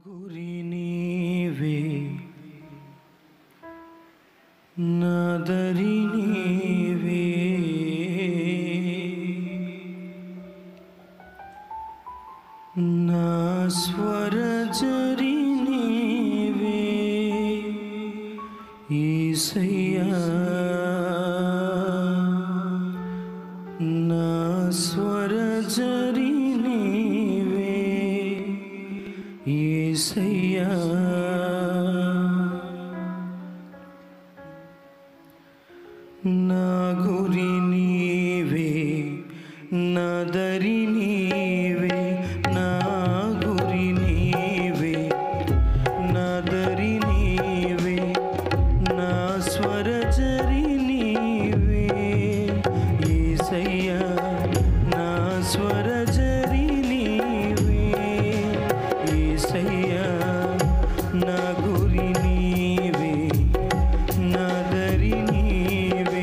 గురి నీవే నాదరి నీవే నా స్వరజరి నీవే ఈసయ్యా నా స్వరజరి నీవే ఈసయ్యా నా గురి నీవే నా దరి నీవే నా గురి నీవే నా దరి నీవే నా స్వరజరి నీవే ఈసయ్యా నా స్వరజరి నీవే ఈసయ్యా నా గురి నీవే నా దరి నీవే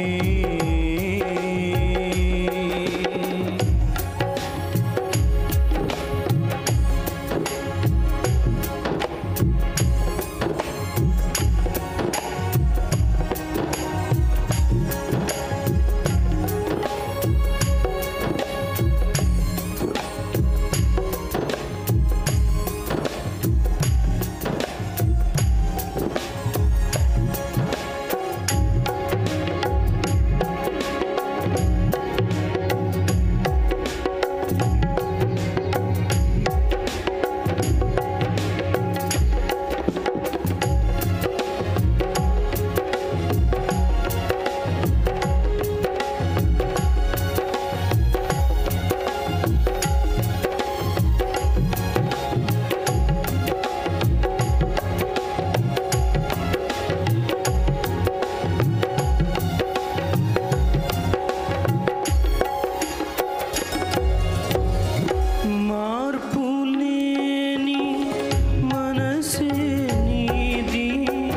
మార్పు లేని మనసే నీది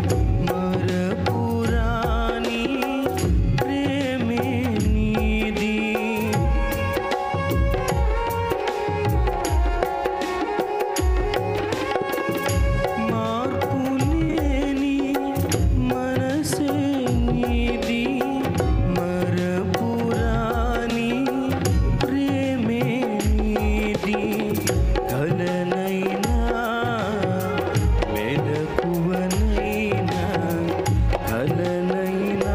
మరపురాని ప్రేమే నీది మార్పు లేని మనసే నీది మరపురాని ప్రేమే నీది కలనైనా మెలకువనైనా కలనైనా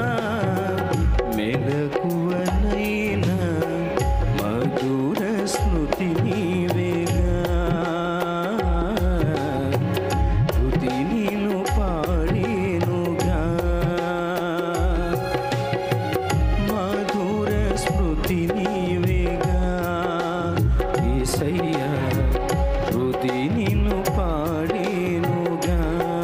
మెలకువనైనా మధుర స్మృతి నీవేగా స్తుతి నిన్ను పాడేనుగా మధుర స్మృతి నీవేగా ఏసయ్యా స్తుతి నిన్ను పాడేనుగా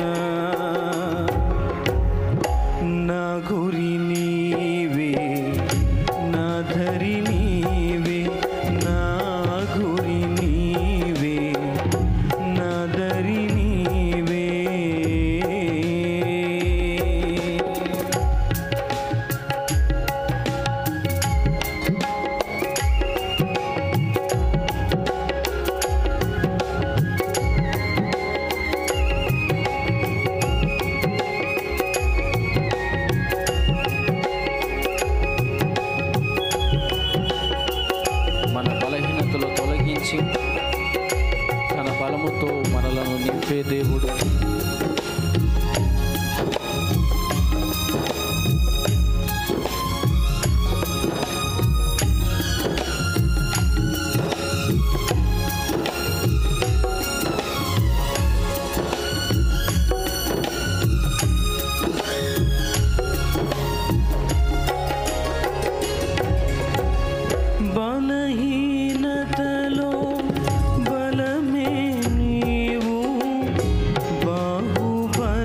నా గురి నీవే నా ధరి నీవే నా గురి నీవే నా దరి నీవే మన బలహీనతలు తొలగించి తన బలముతో మనలను నింపే దేవుడు బలహీనతలో బలమే నీవు బాహుబలముతో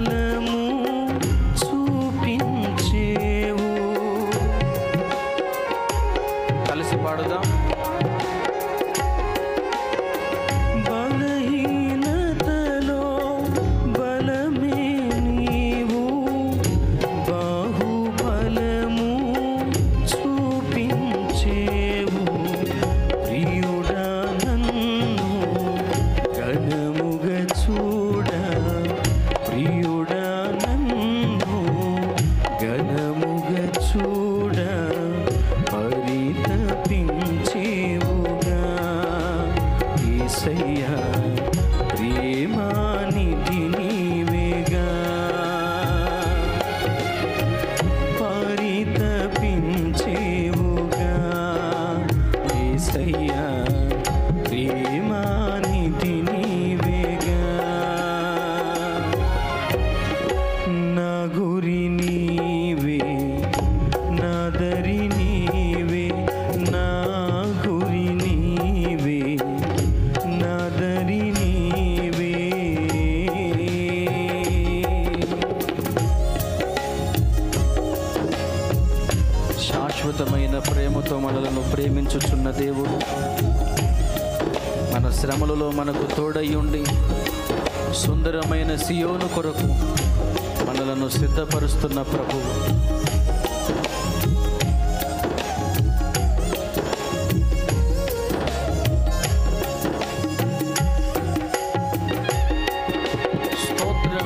ప్రేమతో మనలను ప్రేమించుచున్న దేవుడు మన శ్రమలలో మనకు తోడయ్యుండి సుందరమైన సియోను కొరకు మనలను సిద్ధపరుస్తున్న ప్రభువు స్తోత్రం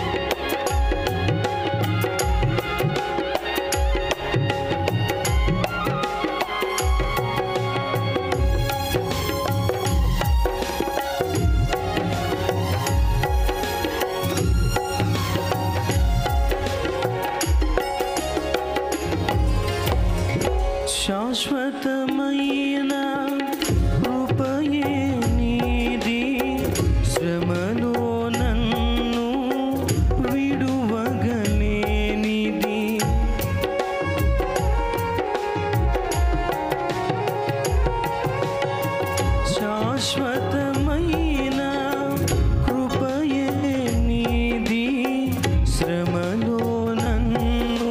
శాశ్వతమైన కృపయే నీది శ్రమలో నన్ను విడువగలేనిది శాశ్వతమైన కృపయే నీది శ్రమలో నన్ను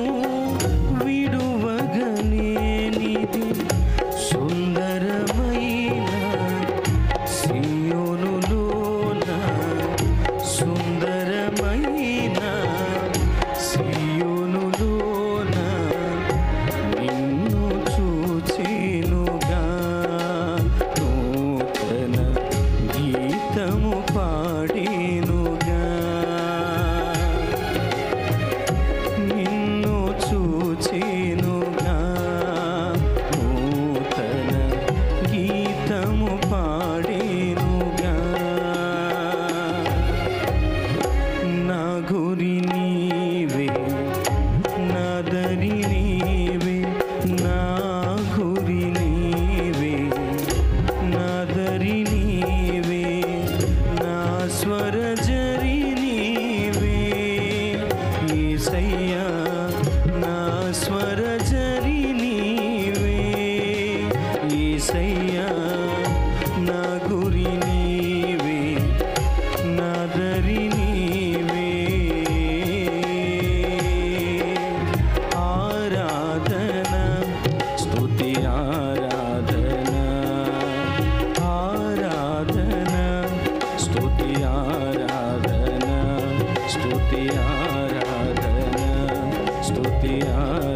విడువగలేనిది సుందరమైన సియోనులోన సుందరమైన సియోనులోన నిన్ను చూచేనుగా నూతన గీతము పాడేనుగా నిన్ను చూచేనుగా నూతన గీతము పాడేనుగా నా గురి నీవే నా దరి నీవే నా గురి నీవే నా దరి నీవే నా స్వర జరి నీవే ఈసయ్యా నా స్వర జరి నీవే ఈసయ్యా నా గురి నీవే నా దరి నీవే ఆరాధన స్తుతి ఆరాధన ఆరాధన స్తుతి ఆరాధన స్తుతి ఆరాధన స్తుతి ఆరాధన